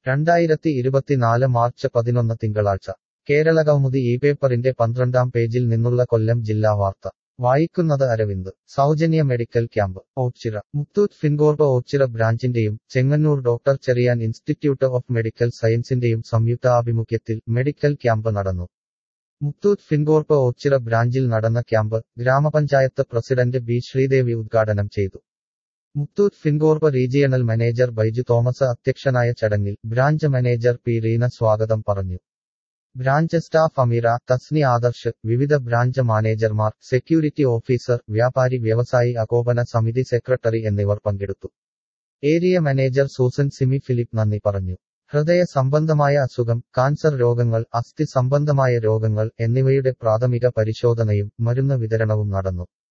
രണ്ടായിരത്തി ഇരുപത്തിനാല് മാർച്ച് പതിനൊന്ന് തിങ്കളാഴ്ച കേരള കൗമുദി ഈ പേപ്പറിന്റെ പന്ത്രണ്ടാം പേജിൽ നിന്നുള്ള കൊല്ലം ജില്ലാ വാർത്ത വായിക്കുന്നത് അരവിന്ദ് സൗജന്യ മെഡിക്കൽ ക്യാമ്പ് ഓച്ചിറ മുത്തൂറ്റ് ഫിൻകോർപ്പ് ഓച്ചിറ ബ്രാഞ്ചിന്റെയും Chengannur doctor Cherian institute of medical സയൻസിന്റെയും സംയുക്താഭിമുഖ്യത്തിൽ മെഡിക്കൽ ക്യാമ്പ് നടന്നു മുത്തൂറ്റ് ഫിൻകോർപ്പ് ഓച്ചിറ ബ്രാഞ്ചിൽ നടന്ന ക്യാമ്പ് ഗ്രാമപഞ്ചായത്ത് പ്രസിഡന്റ് ബി ശ്രീദേവി ഉദ്ഘാടനം ചെയ്തു Muthoot Fincorp regional manager Baiju Thomas അധ്യക്ഷനായ ചടങ്ങിൽ ബ്രാഞ്ച് മാനേജർ പി റീന സ്വാഗതം പറഞ്ഞു ബ്രാഞ്ച് സ്റ്റാഫ് അമീറ തസ്നി ആദർശ് വിവിധ ബ്രാഞ്ച് മാനേജർമാർ സെക്യൂരിറ്റി ഓഫീസർ വ്യാപാരി വ്യവസായി അകോപന സമിതി സെക്രട്ടറി എന്നിവർ പങ്കെടുത്തു area manager Susan Simi Philip നന്ദി പറഞ്ഞു ഹൃദയ സംബന്ധമായ അസുഖം കാൻസർ രോഗങ്ങൾ അസ്ഥി സംബന്ധമായ രോഗങ്ങൾ എന്നിവയുടെ പ്രാഥമിക പരിശോധനയും മരുന്ന് വിതരണവും നടന്നു